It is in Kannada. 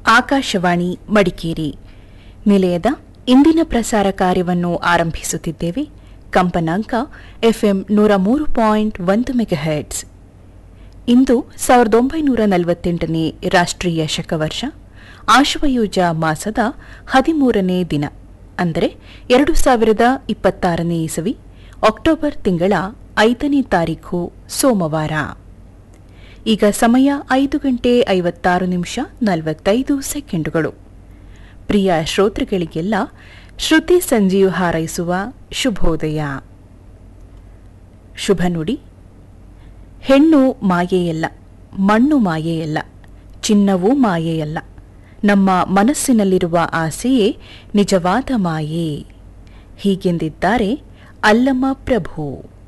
ಆಕಾಶವಾಣಿ ಮಡಿಕೇರಿ ನಿಲಯದ ಇಂದಿನ ಪ್ರಸಾರ ಕಾರ್ಯವನ್ನು ಆರಂಭಿಸುತ್ತಿದ್ದೇವೆ ಕಂಪನಾಂಕ ಎಫ್ಎಂ ನೂರ ಮೂರು ಪಾಯಿಂಟ್ ಒಂದು ಮೆಗಾಹೆಟ್ಸ್ ಇಂದು ಸಾವಿರದ ಒಂಬೈನೂರ ನಲವತ್ತೆಂಟನೇ ರಾಷ್ಟ್ರೀಯ ಶಕವರ್ಷ ಆಶ್ವಯುಜ ಮಾಸದ ಹದಿಮೂರನೇ ದಿನ ಅಂದರೆ ಎರಡು ಸಾವಿರದ ಇಪ್ಪತ್ತಾರನೇ ಇಸವಿ ಅಕ್ಟೋಬರ್ ತಿಂಗಳ ಐದನೇ ತಾರೀಖು ಸೋಮವಾರ ಈಗ ಸಮಯ ಐದು ಗಂಟೆ ಐವತ್ತಾರು ನಿಮಿಷ ನಲವತ್ತೈದು ಸೆಕೆಂಡುಗಳು ಪ್ರಿಯ ಶ್ರೋತೃಗಳಿಗೆಲ್ಲ ಶ್ರುತಿ ಸಂಜೀವ್ ಹಾರೈಸುವ ಶುಭೋದಯ ಶುಭ ನುಡಿ ಹೆಣ್ಣು ಮಾಯೆಯಲ್ಲ ಮಣ್ಣು ಮಾಯೆಯಲ್ಲ ಚಿನ್ನವೂ ಮಾಯೆಯಲ್ಲ ನಮ್ಮ ಮನಸ್ಸಿನಲ್ಲಿರುವ ಆಸೆಯೇ ನಿಜವಾದ ಮಾಯೆ ಹೀಗೆಂದಿದ್ದಾರೆ ಅಲ್ಲಮ್ಮ ಪ್ರಭು